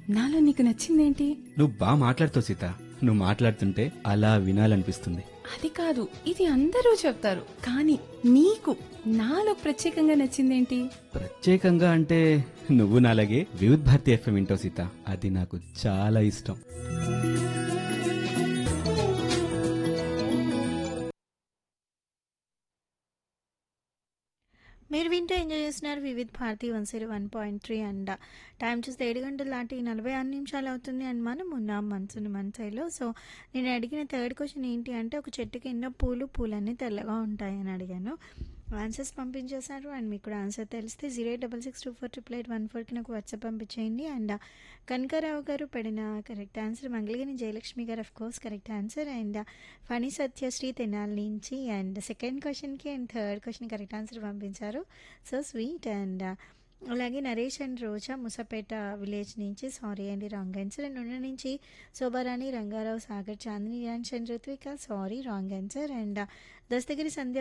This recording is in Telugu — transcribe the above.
నాలో నీకు నచ్చిందేంటి నువ్వు బాగా మాట్లాడుతావు సీత నువ్వు మాట్లాడుతుంటే అలా వినాలనిపిస్తుంది అది కాదు ఇది అందరూ చెప్తారు కానీ నీకు నాలో ప్రత్యేకంగా నచ్చిందేంటి ప్రత్యేకంగా అంటే నువ్వు నాలాగే వివిధ్ భారతి ఎఫ్ఎం వింటావు సీత అది నాకు చాలా ఇష్టం మీరు వింటూ ఎంజాయ్ చేస్తున్నారు Vividh Bharati one zero one point three and time చూస్తే ఏడు గంటలు దాటి నలభై ఆరు నిమిషాలు అవుతుంది అండ్ మనం ఉన్నాం మనసుని మనసైలో సో నేను అడిగిన థర్డ్ క్వశ్చన్ ఏంటి అంటే ఒక చెట్టు కింద పూలు పూలన్నీ తెల్లగా ఉంటాయని అడిగాను ఆన్సర్స్ పంపించేశారు అండ్ మీకు కూడా ఆన్సర్ తెలిస్తే zero eight double six two four triple eight one ఫోర్కి నాకు వాట్సాప్ పంపించేయండి అండ్ కనకారావు గారు పడిన కరెక్ట్ ఆన్సర్ మంగళగిరి జయలక్ష్మి గారు of course correct answer and Phani Satyasri Tenali నుంచి అండ్ సెకండ్ క్వశ్చన్కి and third question correct answer పంపించారు సో స్వీట్ అండ్ అలాగే నరేష్ అండ్ రోజా ముసపేట విలేజ్ నుంచి సారీ అండి రాంగ్ ఆన్సర్ అండ్ ఉన్న నుంచి Shobharani Rangarao Sagar Chandini and Ritvika sorry wrong answer and Dastagiri Sandhya